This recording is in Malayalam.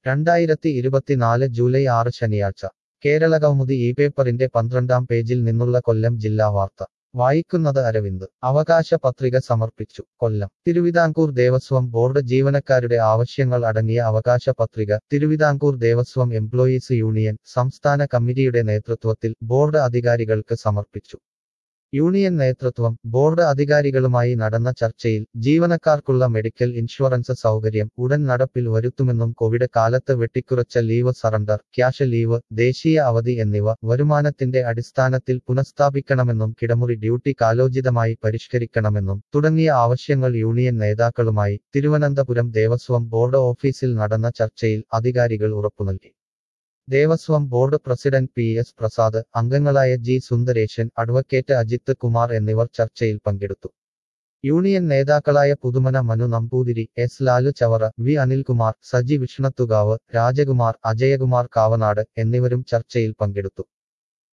രണ്ടായിരത്തി ഇരുപത്തിനാല് ജൂലൈ ആറ് ശനിയാഴ്ച കേരളകൗമുദി ഈ പേപ്പറിന്റെ പന്ത്രണ്ടാം പേജിൽ നിന്നുള്ള കൊല്ലം ജില്ലാ വാർത്ത വായിക്കുന്നത് അരവിന്ദ് അവകാശ പത്രിക സമർപ്പിച്ചു കൊല്ലം തിരുവിതാംകൂർ ദേവസ്വം ബോർഡ് ജീവനക്കാരുടെ ആവശ്യങ്ങൾ അടങ്ങിയ അവകാശ പത്രിക തിരുവിതാംകൂർ ദേവസ്വം എംപ്ലോയീസ് യൂണിയൻ സംസ്ഥാന കമ്മിറ്റിയുടെ നേതൃത്വത്തിൽ ബോർഡ് അധികാരികൾക്ക് സമർപ്പിച്ചു യൂണിയൻ നേതൃത്വം ബോർഡ് അധികാരികളുമായി നടന്ന ചർച്ചയിൽ ജീവനക്കാർക്കുള്ള മെഡിക്കൽ ഇൻഷുറൻസ് സൗകര്യം ഉടൻ നടപ്പിൽ വരുത്തുമെന്നും കോവിഡ് കാലത്ത് വെട്ടിക്കുറച്ച ലീവ് സറണ്ടർ ക്യാഷ് ലീവ് ദേശീയ അവധി എന്നിവ വരുമാനത്തിന്റെ അടിസ്ഥാനത്തിൽ പുനഃസ്ഥാപിക്കണമെന്നും കിടമുറി ഡ്യൂട്ടി കാലോചിതമായി പരിഷ്കരിക്കണമെന്നും തുടങ്ങിയ ആവശ്യങ്ങൾ യൂണിയൻ നേതാക്കളുമായി തിരുവനന്തപുരം ദേവസ്വം ബോർഡ് ഓഫീസിൽ നടന്ന ചർച്ചയിൽ അധികാരികൾ ഉറപ്പുനൽകി Devaswom board president P S Prasad അംഗങ്ങളായ ജി സുന്ദരേശൻ അഡ്വക്കേറ്റ് അജിത്ത് കുമാർ എന്നിവർ ചർച്ചയിൽ പങ്കെടുത്തു യൂണിയൻ നേതാക്കളായ പുതുമന മനു നമ്പൂതിരി എസ് ലാലു ചവറ വി അനിൽകുമാർ സജി വിഷ്ണത്തുകാവ് രാജകുമാർ അജയകുമാർ കാവനാട് എന്നിവരും ചർച്ചയിൽ പങ്കെടുത്തു